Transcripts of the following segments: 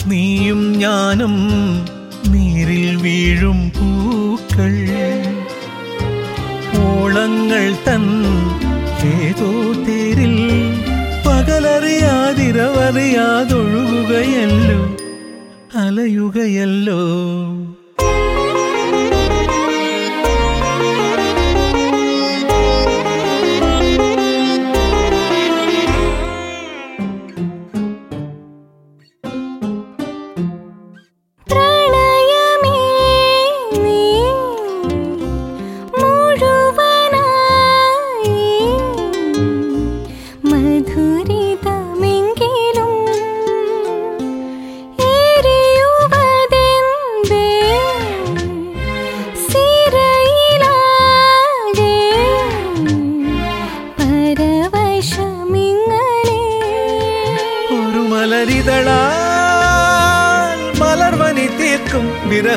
നീയും ഞാനും നീരിൽ വീഴും പൂക്കൾ ഓളങ്ങൾ തൻ ഏതോ തേരിൽ പകലറിയാതിരവറിയാതൊഴുകുകയല്ലോ അലയുകയല്ലോ പ്രണയമേ നീ മുഴുവനായി മധുരിതമെങ്കിലും എരിയുവതെന്തേ സിരയിലാകെ പരവശമിങ്ങനെ ഒരു മലരിതളാൽ മലർവനി തീർക്കും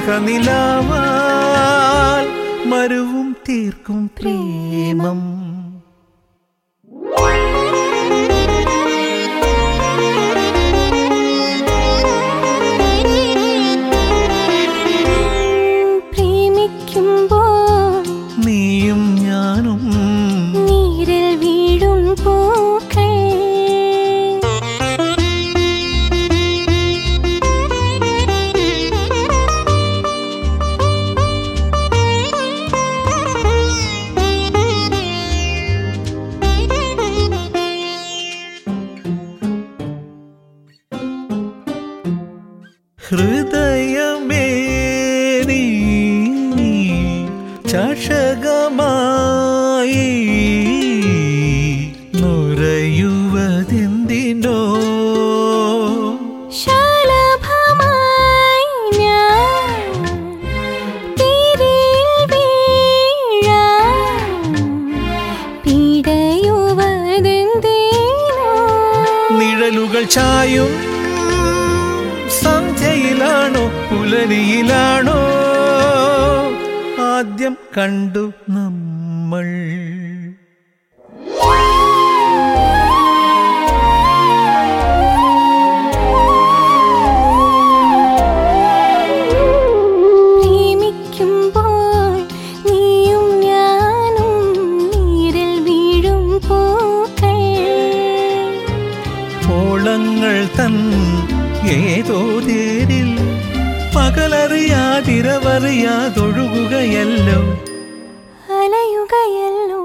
വിരഹനിലാവാൽ മരുവും തീർക്കും പ്രേമം പ്രേമിക്കുമ്പോൾ നീയും ഞാനും നീരിൽ വീഴും പൂക്കൾ ഹൃദയമേ നീ ചഷകമായി നുരയുവതെന്തിനോ ശലഭമായി ഞാൻ തിരിയിൽ വീഴാൻ പിടയുവതെന്തിനോ നിഴലുകൾ ചായും സന്ധ്യയിലാണോ പുലരിയിലാണോ ആദ്യം കണ്ടു നമ്മൾ പ്രേമിക്കുമ്പോൾ നീയും ഞാനും നീരിൽ വീഴും പൂക്കൾ ഓളങ്ങൾ തൻ ഏതോ തേരിൽ പകലറിയാതിരവറിയാതൊഴുകുകയല്ലോ അലയുകയല്ലോ